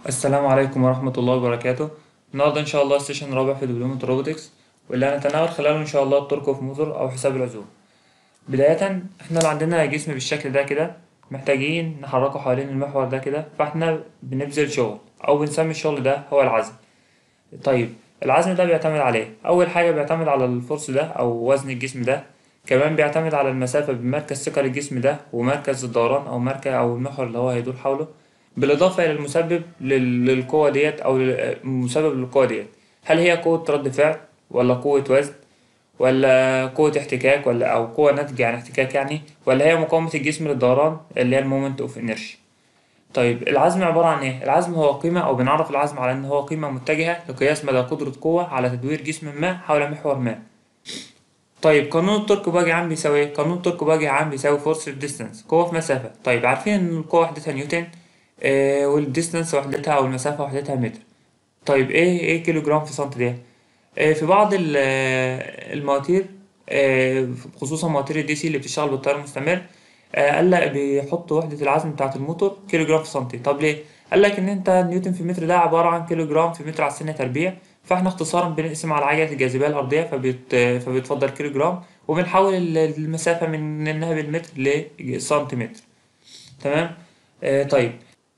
السلام عليكم ورحمة الله وبركاته النهاردة إن شاء الله السيشن الرابع في دبلومة روبوتكس واللي هنتناول خلاله إن شاء الله التورك اوف موتور أو حساب العزوم بداية احنا لو عندنا جسم بالشكل ده كده محتاجين نحركه حوالين المحور ده كده فاحنا بنبذل شغل أو بنسمي الشغل ده هو العزم طيب العزم ده بيعتمد على ايه؟ أول حاجة بيعتمد على الفورس ده أو وزن الجسم ده كمان بيعتمد على المسافة بين مركز ثقل الجسم ده ومركز الدوران أو مركز أو المحور اللي هو هيدور حوله بالإضافة إلى المسبب لل- للقوة ديت أو المسبب للقوة ديت هل هي قوة رد فعل ولا قوة وزن ولا قوة احتكاك ولا أو قوة ناتجة عن احتكاك يعني ولا هي مقاومة الجسم للدوران اللي هي المومنت اوف انرشيا طيب العزم عبارة عن ايه؟ العزم هو قيمة أو بنعرف العزم على إن هو قيمة متجهة لقياس مدى قدرة قوة على تدوير جسم ما حول محور ما طيب قانون التورك باجي عام بيساوي ايه؟ قانون التورك باجي عام بيساوي فورس في ديستانس قوة في مسافة طيب عارفين إن القوة وحدتها نيوتن آه والديستانس وحدتها أو المسافة وحدتها متر طيب ايه ايه كيلو جرام في سنتي ده؟ آه في بعض ال- آه، المواتير آه خصوصا مواتير الدي سي اللي بتشتغل بالتيار المستمر آه قال لك بيحط وحدة العزم بتاعة الموتور كيلو جرام في سنتي طب ليه؟ قال لك إن أنت نيوتن في متر ده عبارة عن كيلو جرام في متر على السنة تربيع فاحنا اختصارا بنقسم على عجلة الجاذبية الأرضية فبيت فبيتفضل كيلو جرام وبنحول ال- المسافة من إنها بالمتر لسنتيمتر تمام؟ آه طيب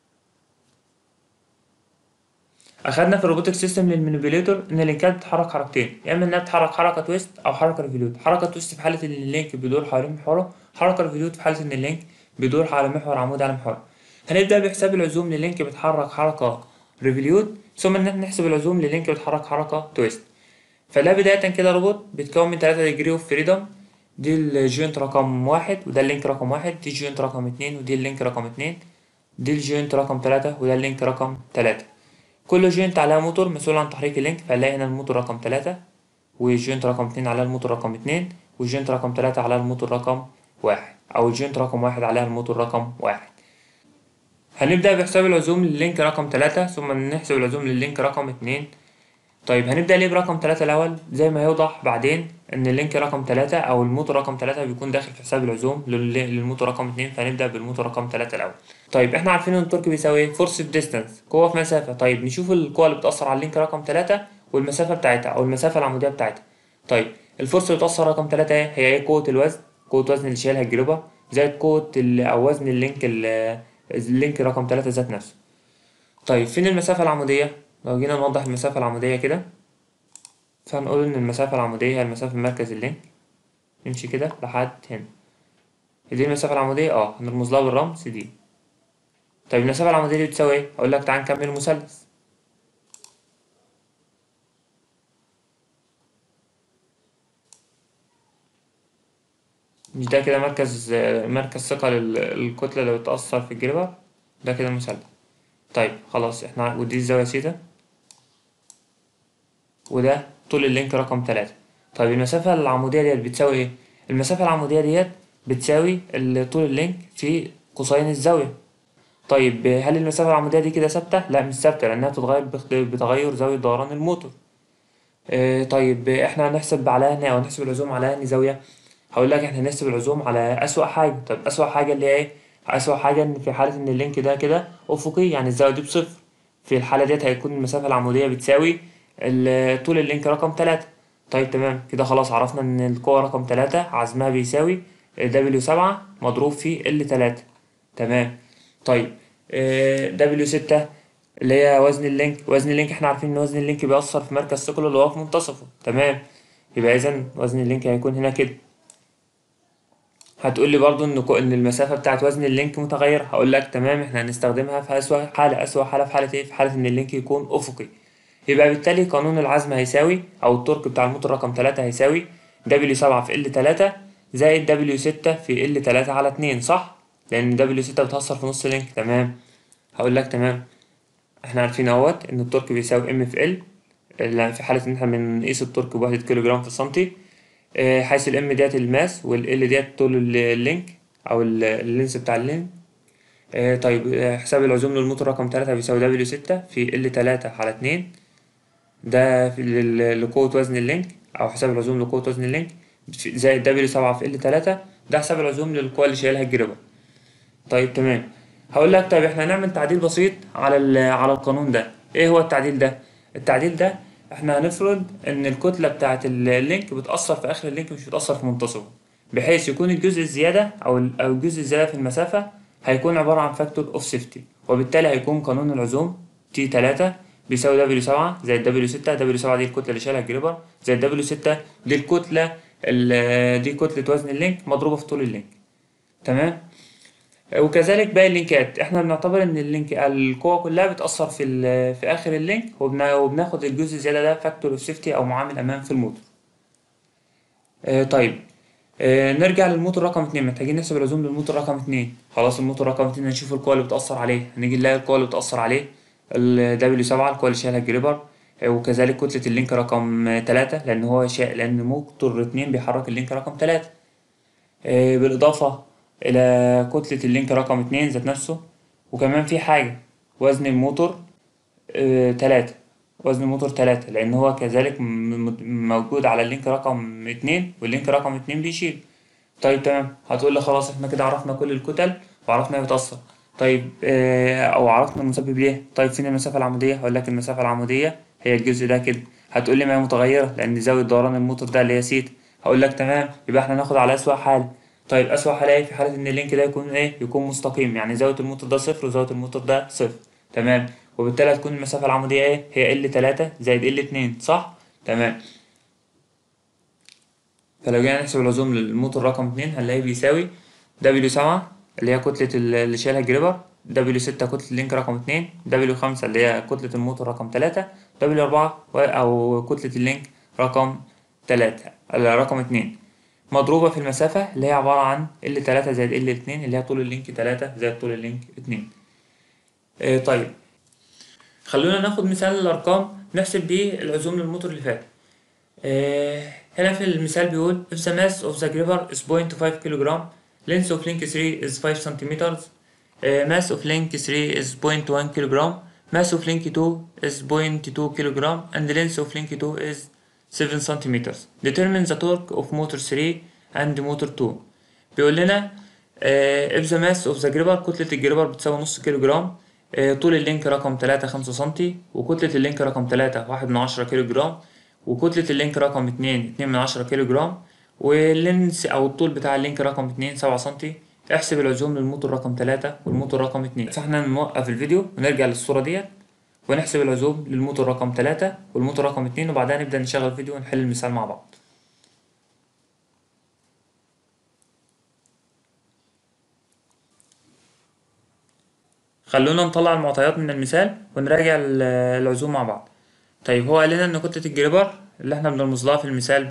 اخدنا في الروبوتك سيستم للمانيبيوليتور ان اللينكات بتتحرك حركتين يا اما انها بتتحرك حركه تويست او حركه ريفوليوت حركه تويست في حاله ان اللينك بيدور حوالين محوره حركه ريفوليوت في حاله ان اللينك بيدور على محور عمود على محور هنبدا بحساب العزوم للينك بيتحرك حركه ريفوليوت ثم ان احنا نحسب العزوم للينك بيتحرك حركه تويست فده بدايه كده روبوت بيتكون من 3 ديجري اوف فريدم دي الجوينت رقم واحد وده اللينك رقم واحد دي الجوينت رقم اتنين ودي اللينك رقم اتنين دي الجوينت رقم تلاتة وده اللينك رقم تلاتة كل جوينت عليها موتور مسؤول عن تحريك اللينك فهنلاقي هنا الموتور رقم تلاتة والجوينت رقم اتنين عليها الموتور رقم اتنين والجوينت رقم تلاتة عليها الموتور رقم واحد أو الجوينت رقم واحد عليها الموتور رقم واحد هنبدأ بحساب العزوم لللينك رقم تلاتة ثم نحسب العزوم لللينك رقم اتنين طيب هنبدأ ليه برقم تلاتة الأول زي ما يوضح بعدين إن اللينك رقم تلاتة أو الموتور رقم تلاتة بيكون داخل في حساب العزوم لل- للموتور رقم اتنين فهنبدأ بالموتور رقم تلاتة الأول طيب احنا عارفين إن التورك بيساوي ايه؟ فورس في ديستانس قوة في مسافة طيب نشوف القوة اللي بتأثر على اللينك رقم تلاتة والمسافة بتاعتها أو المسافة العمودية بتاعتها طيب الفورس اللي بتأثر رقم تلاتة ايه؟ هي ايه قوة الوزن قوة وزن اللي شايلها الجروبة زائد قوة ال- أو وزن اللينك ال- اللينك رقم تلاتة ذات نفسه طيب فين المسافة العمودية؟ لو جينا نوضح المسافة العمودية كده فهنقول إن المسافة العمودية هي المسافة من مركز اللينك نمشي كده لحد هنا دي المسافة العمودية اه هنرمز لها بالرمز دي طيب المسافة العمودية دي بتساوي ايه؟ أقول لك تعال نكمل المثلث مش ده كده مركز مركز ثقل ال- الكتلة اللي بتأثر في الجريبة ده كده المثلث طيب خلاص احنا ودي الزاوية سيتا وده طول اللينك رقم تلاتة طيب المسافة العمودية ديت بتساوي ايه؟ المسافة العمودية ديت بتساوي ال- طول اللينك في قوسين الزاوية طيب هل المسافة العمودية دي كده ثابتة؟ لا مش ثابتة لأنها بتتغير باخت- بتغير زاوية دوران الموتور آه، طيب احنا هنحسب على انهي او نحسب العزوم على انهي زاوية هقول لك احنا هنحسب العزوم على اسوأ حاجة طب اسوأ حاجة اللي هي ايه اسوأ حاجة ان في حالة ان اللينك ده كده افقي يعني الزاوية دي بصفر في الحالة ديت هيكون المسافة العمودية بتساوي ال- طول اللينك رقم تلاتة طيب تمام كده خلاص عرفنا ان القوة رقم تلاتة عزمها بيساوي دبليو سبعة مضروب في ال تلاتة تمام طيب دبليو ستة اللي هي وزن اللينك وزن اللينك احنا عارفين ان وزن اللينك بيأثر في مركز ثقله اللي هو في منتصفه تمام يبقى اذا وزن اللينك هيكون هنا كده هتقول لي برضو ان كو- ان المسافه بتاعت وزن اللينك متغيره هقول لك تمام احنا هنستخدمها في اسوأ حاله اسوأ حاله في حاله ايه في حاله ان اللينك يكون افقي يبقى بالتالي قانون العزم هيساوي او التورك بتاع الموتور رقم تلاتة هيساوي دبليو سبعة في ال تلاتة زائد دبليو ستة في ال تلاتة على اتنين صح لان دبليو ستة بتأثر في نص اللينك تمام هقول لك تمام احنا عارفين اهوت ان التورك بيساوي ام في ال اللي في حالة ان احنا بنقيس التورك بوحدة كيلو جرام في السنتي اه، حيث الام ديت الماس والال ديت طول ال- اللينك او ال- اللينس بتاع اللينك اه، طيب اه، حساب العزوم للموتور رقم تلاتة بيساوي دبليو ستة في ال تلاتة على اتنين ده في لل- لقوة وزن اللينك أو حساب العزوم لقوة وزن اللينك في- زائد دبليو سبعة في ال تلاتة ده حساب العزوم للقوة اللي شايلها الجريبة طيب تمام هقول لك طيب احنا هنعمل تعديل بسيط على ال- على القانون ده ايه هو التعديل ده التعديل ده احنا هنفرض ان الكتله بتاعه اللينك بتاثر في اخر اللينك مش بتاثر في منتصفه بحيث يكون الجزء الزياده او ال- او الجزء الزياده في المسافه هيكون عباره عن فاكتور اوف سيفتي وبالتالي هيكون قانون العزوم تي 3 بيساوي دبليو 7 زائد دبليو 6 دبليو 7 دي الكتله اللي شايلها الجريبر زائد دبليو 6 دي الكتله ال- دي كتله وزن اللينك مضروبه في طول اللينك تمام وكذلك باقي اللينكات احنا بنعتبر ان اللينك القوة كلها بتأثر في ال- في آخر اللينك وبنا- وبناخد الجزء الزيادة ده فاكتور اوف سيفتي أو معامل أمان في الموتور. آه طيب آه نرجع للموتور رقم اتنين محتاجين نحسب العزوم للموتور رقم اتنين خلاص الموتور رقم اتنين هنشوف القوة اللي بتأثر عليه هنيجي نلاقي القوة اللي بتأثر عليه ال W سبعة القوة اللي شايلها الجريبر آه وكذلك كتلة اللينك رقم آه، تلاتة لأن هو شا... لأن موتور اتنين بيحرك اللينك رقم تلاتة. آه، بالإضافة إلى كتلة اللينك رقم اتنين ذات نفسه وكمان في حاجة وزن الموتور آه، تلاتة وزن الموتور تلاتة لأن هو كذلك م- م- موجود على اللينك رقم اتنين واللينك رقم اتنين بيشيل طيب تمام هتقول لي خلاص احنا كده عرفنا كل الكتل وعرفنا هي بتأثر طيب اه أو عرفنا المسبب ليه طيب فين المسافة العمودية هقول لك المسافة العمودية هي الجزء ده كده هتقول لي ما هي متغيرة لأن زاوية دوران الموتور ده اللي هي سيتا هقول لك تمام يبقى احنا ناخد على أسوأ حال طيب أسوأ حالة ايه في حالة إن اللينك ده يكون ايه يكون مستقيم يعني زاوية الموتور ده صفر وزاوية الموتور ده صفر تمام وبالتالي هتكون المسافة العمودية ايه هي ال 3 زائد ال 2 صح تمام فلو جينا نحسب العزوم للموتور رقم اتنين هنلاقيه بيساوي دبليو سبعة اللي هي كتلة ال- اللي شايلها الجريبر دبليو ستة كتلة اللينك رقم اتنين دبليو خمسة اللي هي كتلة الموتور رقم تلاتة دبليو أربعة و- أو كتلة اللينك رقم تلاتة ال- رقم اتنين مضروبة في المسافة اللي هي عبارة عن ال تلاتة زائد ال اتنين اللي هي طول اللينك تلاتة زائد طول اللينك اتنين آه طيب خلونا ناخد مثال الأرقام نحسب بيه العزوم للموتور اللي فات آه، هنا في المثال بيقول if the mass of the gripper is 0.5 kilogram length of link 3 is 5 centimeters uh, mass of link 3 is 0.1 kilogram mass of link 2 is 0.2 kilogram and the length of link 2 is 7 centimeters determine the torque of motor 3 and motor 2 بيقول لنا آه، if the mass of the gripper كتلة الجريبر بتساوي نص كيلو جرام آه، طول اللينك رقم 3 5 سنتي وكتلة اللينك رقم 3 واحد من عشرة كيلو جرام وكتلة اللينك رقم اتنين اتنين من عشرة كيلو جرام واللينس أو الطول بتاع اللينك رقم اتنين سبعة سنتي احسب العزوم للموتور رقم تلاتة والموتور رقم اتنين فاحنا نوقف الفيديو ونرجع للصورة ديت ونحسب العزوم للموتور رقم تلاتة والموتور رقم اتنين وبعدها نبدأ نشغل الفيديو ونحل المثال مع بعض خلونا نطلع المعطيات من المثال ونراجع ال- العزوم مع بعض طيب هو قال لنا ان كتلة الجريبر اللي احنا بنرمز لها في المثال ب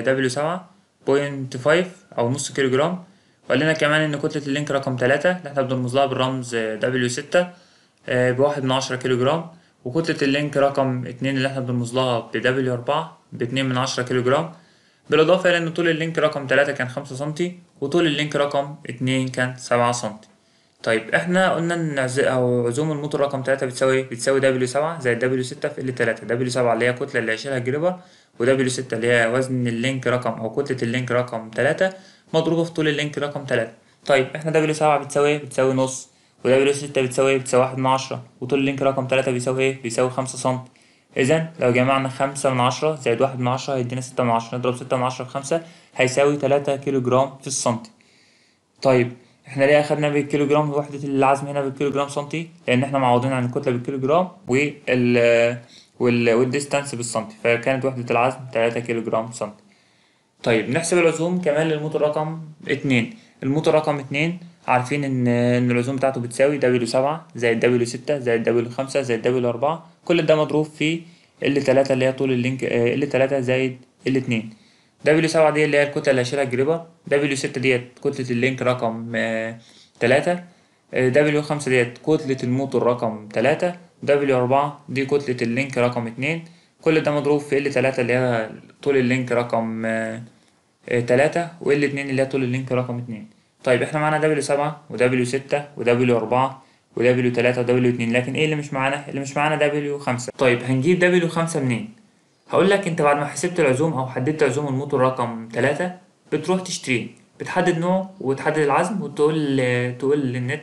W7.5 او نص كيلو جرام وقال لنا كمان ان كتلة اللينك رقم 3 اللي احنا بنرمز لها بالرمز W6 آه، بواحد من عشرة كيلو جرام وكتلة اللينك رقم اتنين اللي احنا بنرمز لها ب W4 باتنين من عشرة كيلو جرام بالإضافة إلى إن طول اللينك رقم تلاتة كان خمسة سنتي وطول اللينك رقم اتنين كان سبعة سنتي طيب احنا قلنا ان عز- او عزوم الموتور رقم 3 بتساوي ايه؟ بتساوي دبليو 7 زائد دبليو 6 في ال 3 دبليو 7 اللي هي الكتله اللي هيشيلها الجريبر ودبليو 6 اللي هي وزن اللينك رقم او كتله اللينك رقم 3 مضروبه في طول اللينك رقم 3 طيب احنا دبليو 7 بتساوي ايه بتساوي نص ودبليو 6 بتساوي ايه بتساوي 1 من 10 وطول اللينك رقم 3 بيساوي ايه بيساوي 5 سم اذا لو جمعنا 5 من 10 زائد 1 من 10 هيدينا 6 من 10 نضرب 6 من 10 في 5 هيساوي 3 كيلو جرام في السنتي طيب احنا ليه اخدنا بالكيلو جرام وحدة العزم هنا بالكيلو جرام سنتي لان احنا معوضين عن الكتلة بالكيلو جرام وال وال والديستانس بالسنتي فكانت وحدة العزم 3 كيلو جرام سنتي طيب نحسب العزوم كمان للموتور رقم اتنين الموتور رقم اتنين عارفين ان ان العزوم بتاعته بتساوي دبليو سبعة زائد دبليو ستة زائد دبليو خمسة زائد دبليو أربعة كل ده مضروب في ال تلاتة اللي هي طول اللينك ال تلاتة زائد ال اتنين دبليو سبعة دي اللي هي الكتلة اللي هشيلها الجريبر دبليو ستة ديت كتلة اللينك رقم آه، تلاتة دبليو خمسة ديت كتلة الموتور رقم تلاتة دبليو أربعة دي كتلة اللينك رقم اتنين كل ده مضروب في ال تلاتة اللي هي طول اللينك رقم آه، آه، تلاتة وال اتنين اللي هي طول اللينك رقم اتنين طيب احنا معانا دبليو سبعة ودبليو ستة ودبليو أربعة ودبليو تلاتة ودبليو اتنين لكن ايه اللي مش معانا؟ اللي مش معانا دبليو خمسة طيب هنجيب دبليو خمسة منين؟ هقول لك انت بعد ما حسبت العزوم او حددت عزوم الموتور رقم تلاتة بتروح تشتريه بتحدد نوعه وتحدد العزم وتقول تقول للنت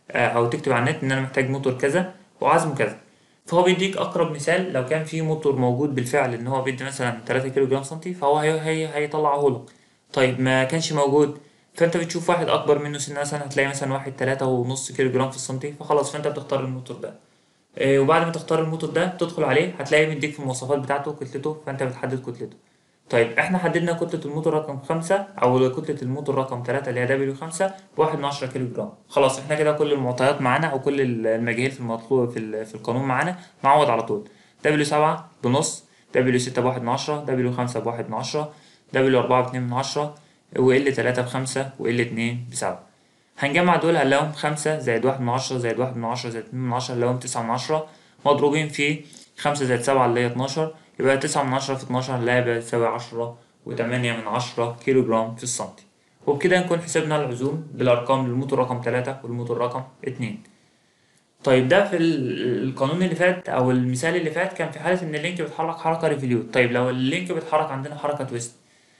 آه، او تكتب على النت ان انا محتاج موتور كذا وعزمه كذا فهو بيديك اقرب مثال لو كان في موتور موجود بالفعل ان هو بيدي مثلا 3 كيلو جرام سنتي فهو هي هي هيطلعه لك طيب ما كانش موجود فانت بتشوف واحد اكبر منه سنة مثلا هتلاقي مثلا واحد تلاتة ونص كيلو جرام في السنتي فخلاص فانت بتختار الموتور ده آه، وبعد ما تختار الموتور ده تدخل عليه هتلاقيه مديك في المواصفات بتاعته كتلته فانت بتحدد كتلته طيب احنا حددنا كتلة الموتور رقم خمسة او كتلة الموتور رقم تلاتة اللي هي دبليو خمسة بواحد من عشرة كيلو جرام خلاص احنا كده كل المعطيات معانا او كل المجاهيل في المطلوب في, ال- في القانون معانا نعوض على طول دبليو سبعة بنص دبليو ستة بواحد من عشرة دبليو خمسة بواحد من عشرة دبليو أربعة باتنين من عشرة وال تلاتة بخمسة وال اتنين بسبعة هنجمع دول هنلاقيهم خمسة زائد واحد من عشرة زائد واحد من عشرة زائد اتنين من عشرة هنلاقيهم تسعة من عشرة مضروبين في خمسة زائد سبعة اللي هي اتناشر يبقى تسعة من عشرة في اتناشر هنلاقيها بتساوي عشرة وتمانية من عشرة كيلو جرام في السنتي وبكده نكون حسبنا العزوم بالأرقام للموتور رقم تلاتة والموتور رقم اتنين طيب ده في ال- القانون اللي فات أو المثال اللي فات كان في حالة إن اللينك بيتحرك حركة ريفوليوت طيب لو اللينك بيتحرك عندنا حركة تويست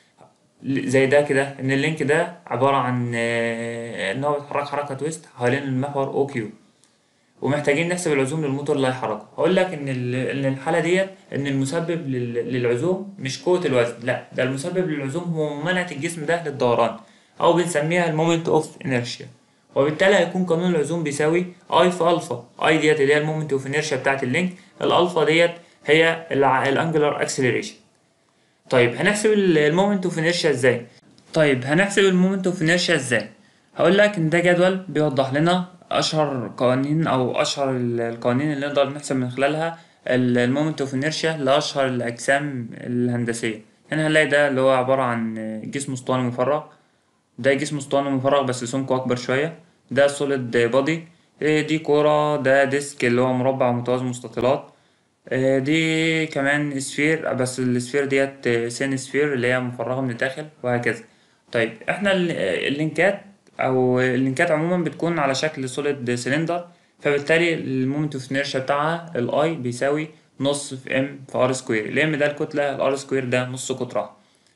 زي ده كده ان اللينك ده عبارة عن آه، ان هو بيتحرك حركة تويست حوالين المحور او كيو ومحتاجين نحسب العزوم للموتور اللي هيحركه هقول لك ان ال- ان الحالة ديت ان المسبب لل- للعزوم مش قوة الوزن لا ده المسبب للعزوم هو ممانعة الجسم ده للدوران او بنسميها المومنت اوف انيرشيا وبالتالي هيكون قانون العزوم بيساوي اي في الفا اي ديت اللي هي المومنت اوف انيرشيا بتاعت اللينك الالفا ديت هي الانجلر اكسلريشن طيب هنحسب المومنت اوف انيرشيا ازاي طيب هنحسب المومنت اوف انيرشيا ازاي هقول لك ان ده جدول بيوضح لنا اشهر قوانين او اشهر ال- القوانين اللي نقدر نحسب من خلالها المومنت اوف انيرشيا لاشهر الاجسام الهندسيه هنا هنلاقي ده اللي هو عباره عن جسم اسطواني مفرغ ده جسم اسطواني مفرغ بس سمكه اكبر شويه ده سوليد بادي دي كوره ده ديسك اللي هو مربع متوازي مستطيلات آه، دي كمان سفير بس السفير ديت آه، سين سفير اللي هي مفرغة من الداخل وهكذا طيب احنا ال- آه، اللينكات او اللينكات عموما بتكون على شكل سوليد سلندر فبالتالي المومنت اوف انيرشيا بتاعها الاي بيساوي نص في ام في ار سكوير الام ده الكتلة الار سكوير ده نص قطرها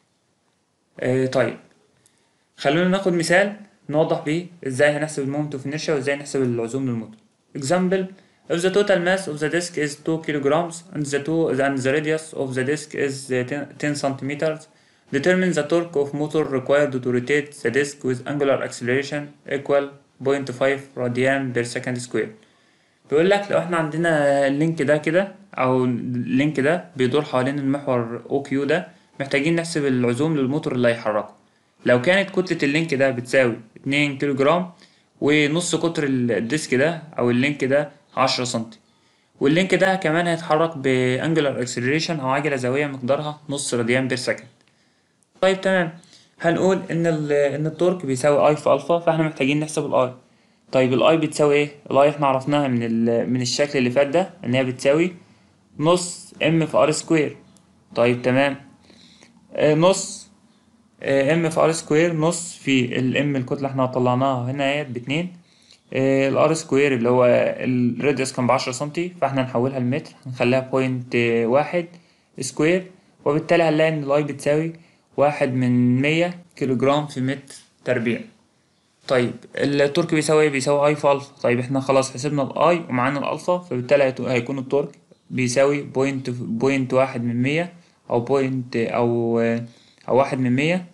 آه، طيب خلونا ناخد مثال نوضح بيه ازاي هنحسب المومنت اوف انيرشيا وازاي نحسب العزوم للموتور example if the total mass of the disk is 2 kilograms and the two and the radius of the disk is uh, 10, 10 centimeters determine the torque of motor required to rotate the disk with angular acceleration equal 0.5 radian per second square بيقول لك لو احنا عندنا اللينك ده كده او اللينك ده بيدور حوالين المحور او كيو ده محتاجين نحسب العزوم للموتور اللي هيحركه لو كانت كتلة اللينك ده بتساوي 2 كيلو جرام ونص قطر الديسك ده او اللينك ده 10 سنتي واللينك ده كمان هيتحرك بانجلر اكسلريشن او عجلة زاوية مقدارها نص راديان بير سكند طيب تمام هنقول ان ال ان التورك بيساوي اي في الفا فاحنا محتاجين نحسب الاي طيب الاي بتساوي ايه الاي احنا عرفناها من ال من الشكل اللي فات ده ان هي بتساوي نص ام في ار سكوير طيب تمام آه، نص ام في ار سكوير نص في الام الكتلة احنا طلعناها هنا اهيت باتنين الار سكوير اللي هو الراديوس كان بعشرة سنتي فاحنا نحولها لمتر هنخليها بوينت واحد سكوير وبالتالي هنلاقي ان الاي بتساوي واحد من مية كيلو جرام في متر تربيع طيب التورك بيساوي ايه بيساوي اي في الفا طيب احنا خلاص حسبنا الاي ومعانا الالفا فبالتالي هيت- هيكون التورك بيساوي بوينت بوينت واحد من مية او بوينت او او واحد من مية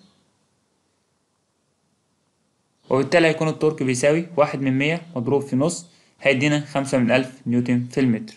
وبالتالي هيكون التورك بيساوي واحد من مية مضروب في نص هيدينا خمسة من ألف نيوتن في المتر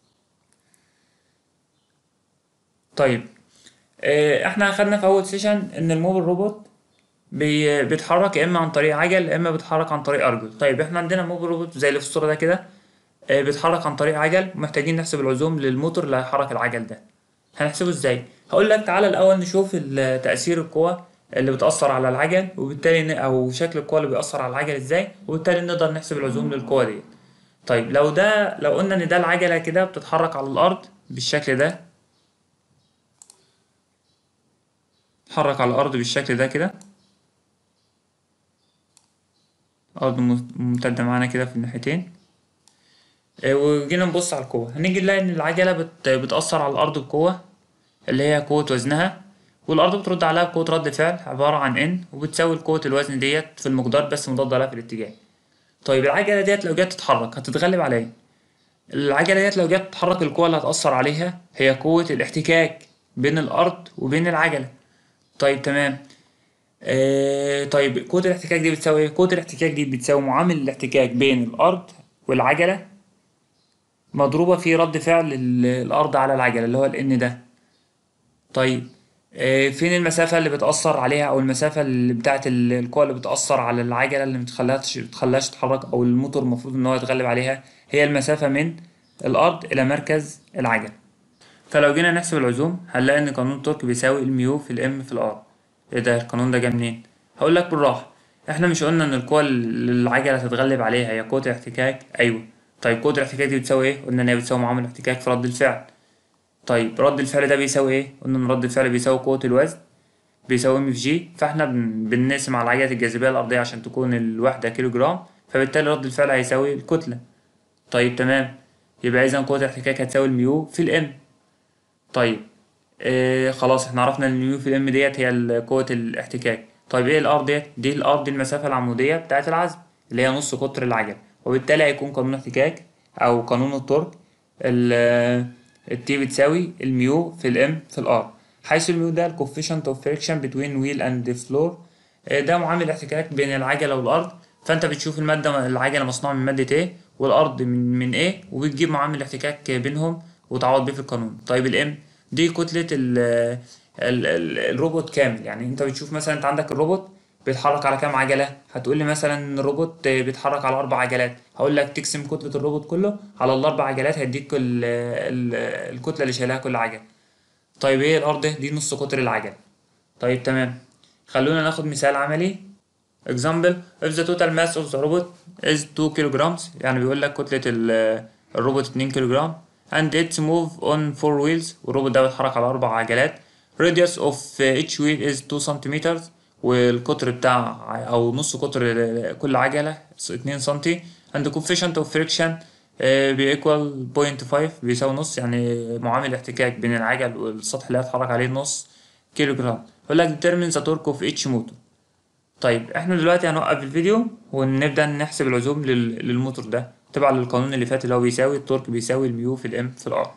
طيب آه، احنا أخدنا في أول سيشن إن الموبل روبوت بي- بيتحرك يا إما عن طريق عجل يا إما بيتحرك عن طريق أرجل طيب احنا عندنا موبل روبوت زي اللي في الصورة ده كده آه، بيتحرك عن طريق عجل ومحتاجين نحسب العزوم للموتور اللي هيحرك العجل ده هنحسبه ازاي هقول لك تعالى الاول نشوف ال- تاثير القوى اللي بتاثر على العجل وبالتالي ن- او شكل القوى اللي بيأثر على العجل ازاي وبالتالي نقدر نحسب العزوم للقوى دي طيب لو ده لو قلنا ان ده العجله كده بتتحرك على الارض بالشكل ده تتحرك على الارض بالشكل ده كده الارض مم- ممتده معانا كده في الناحيتين آه، وجينا نبص على القوة هنيجي نلاقي إن العجلة بت... بتأثر على الأرض بقوة اللي هي قوة وزنها والأرض بترد عليها بقوة رد فعل عبارة عن N وبتساوي قوة الوزن ديت في المقدار بس مضادة لها في الاتجاه طيب العجلة ديت لو جت تتحرك هتتغلب على ايه؟ العجلة ديت لو جت تتحرك القوة اللي هتأثر عليها هي قوة الاحتكاك بين الأرض وبين العجلة طيب تمام آه طيب قوة الاحتكاك دي بتساوي ايه؟ قوة الاحتكاك دي بتساوي معامل الاحتكاك بين الأرض والعجلة مضروبة في رد فعل ال- الأرض على العجلة اللي هو ال N ده طيب آه، فين المسافة اللي بتأثر عليها أو المسافة اللي بتاعت ال- القوة اللي بتأثر على العجلة اللي متخليهاش متخليهاش تتحرك أو الموتور المفروض إن هو يتغلب عليها هي المسافة من الأرض إلى مركز العجلة فلو جينا نحسب العزوم هنلاقي إن قانون التورك بيساوي الميو في الإم في الآر إيه ده القانون ده جه منين؟ هقول لك بالراحة إحنا مش قلنا إن القوة اللي العجلة تتغلب عليها هي قوة الاحتكاك؟ أيوه طيب قوة الاحتكاك دي بتساوي إيه؟ قلنا إن هي بتساوي معامل الاحتكاك في رد الفعل طيب رد الفعل ده بيساوي ايه؟ قلنا ان رد الفعل بيساوي قوة الوزن بيساوي ام في جي فاحنا بن- بنقسم على عجلة الجاذبية الأرضية عشان تكون الوحدة كيلو جرام فبالتالي رد الفعل هيساوي الكتلة طيب تمام يبقى إذا قوة الاحتكاك هتساوي الميو في الام طيب آه خلاص احنا عرفنا ان الميو في الام ديت هي ال- قوة الاحتكاك طيب ايه الار ديت؟ دي الار دي المسافة العمودية بتاعة العزم اللي هي نص قطر العجلة وبالتالي هيكون قانون الاحتكاك أو قانون التورك ال التي بتساوي الميو في الام في الار حيث الميو ده الكوفيشنت اوف فريكشن بتوين ويل اند فلور ده معامل الاحتكاك بين العجلة والأرض فأنت بتشوف المادة العجلة مصنوعة من مادة ايه والأرض من من ايه وبتجيب معامل الاحتكاك بينهم وتعوض بيه في القانون طيب الام دي كتلة ال ال ال الروبوت كامل يعني انت بتشوف مثلا انت عندك الروبوت بيتحرك على كام عجلة هتقول لي مثلا ان الروبوت بيتحرك على اربع عجلات هقول لك تقسم كتلة الروبوت كله على الاربع عجلات هيديك ال ال الكتلة اللي شايلها كل عجلة طيب ايه الارض دي نص قطر العجلة طيب تمام خلونا ناخد مثال عملي example if the total mass of the robot is 2 kilograms يعني بيقول لك كتلة ال- الروبوت 2 كيلوجرام and its move on four wheels والروبوت ده بيتحرك على أربع عجلات radius of each wheel is 2 centimeters والقطر بتاع أو نص قطر كل عجلة 2 سنتي and coefficient of friction آه، بيكوال 0.5 بيساوي نص يعني معامل احتكاك بين العجل والسطح اللي هيتحرك عليه نص كيلو جرام يقول لك determine the torque of each motor طيب احنا دلوقتي هنوقف الفيديو ونبدأ نحسب العزوم لل- للموتور ده تبع للقانون اللي فات اللي هو بيساوي التورك بيساوي الميو في الام في الار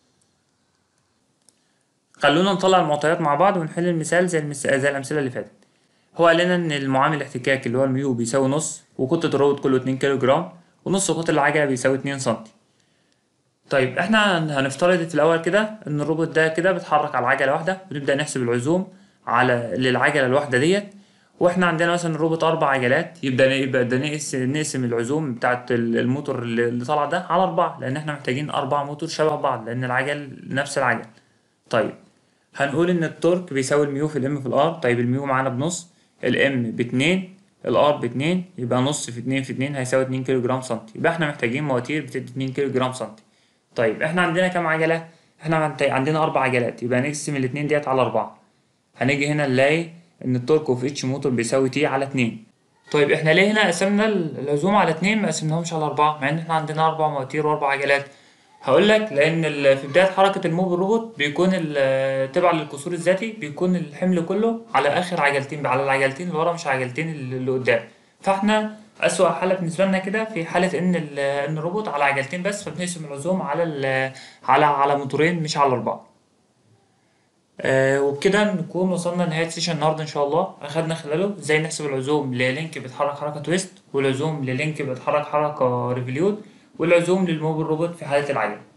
خلونا نطلع المعطيات مع بعض ونحل المثال زي المس... زي الأمثلة اللي فاتت هو قال لنا إن المعامل الاحتكاك اللي هو الميو بيساوي نص وكتلة الروبوت كله 2 كيلو جرام ونص قطر العجلة بيساوي 2 سنتي طيب احنا هن- هنفترض في الأول كده إن الروبوت ده كده بيتحرك على عجلة واحدة ونبدأ نحسب العزوم على للعجلة الواحدة ديت واحنا عندنا مثلا الروبوت أربع عجلات يبدأ يبقى ده نقس- نقسم العزوم بتاعت ال- الموتور اللي اللي طالع ده على أربعة لأن احنا محتاجين أربع موتور شبه بعض لأن العجل نفس العجل طيب هنقول ان التورك بيساوي الميو في الام في الار طيب الميو معانا بنص الام باتنين الار باتنين يبقى نص في اتنين في اتنين هيساوي اتنين كيلو جرام سنتي يبقى احنا محتاجين مواتير بتدي اتنين كيلو جرام سنتي طيب احنا عندنا كام عجلة؟ احنا عند- عندنا اربع عجلات يبقى نقسم الاتنين ديت على اربعة هنيجي هنا نلاقي ان التورك اوف اتش موتور بيساوي تي على اتنين طيب احنا ليه هنا قسمنا العزوم على اتنين ما قسمناهمش على اربعة مع ان احنا عندنا اربع مواتير واربع عجلات هقول لك لان ال- في بدايه حركه الموب الروبوت بيكون ال- تبع للكسور الذاتي بيكون الحمل كله على اخر عجلتين على العجلتين اللي ورا مش عجلتين اللي اللي قدام فاحنا اسوأ حاله بالنسبه لنا كده في حاله ان ال- ان الروبوت على عجلتين بس فبنقسم العزوم على ال- على على موتورين مش على اربعه آه وبكده نكون وصلنا لنهاية سيشن النهاردة إن شاء الله أخدنا خلاله إزاي نحسب العزوم للينك بيتحرك حركة تويست والعزوم للينك بيتحرك حركة ريفوليوت والعزوم للموبل روبوت في حالة العجل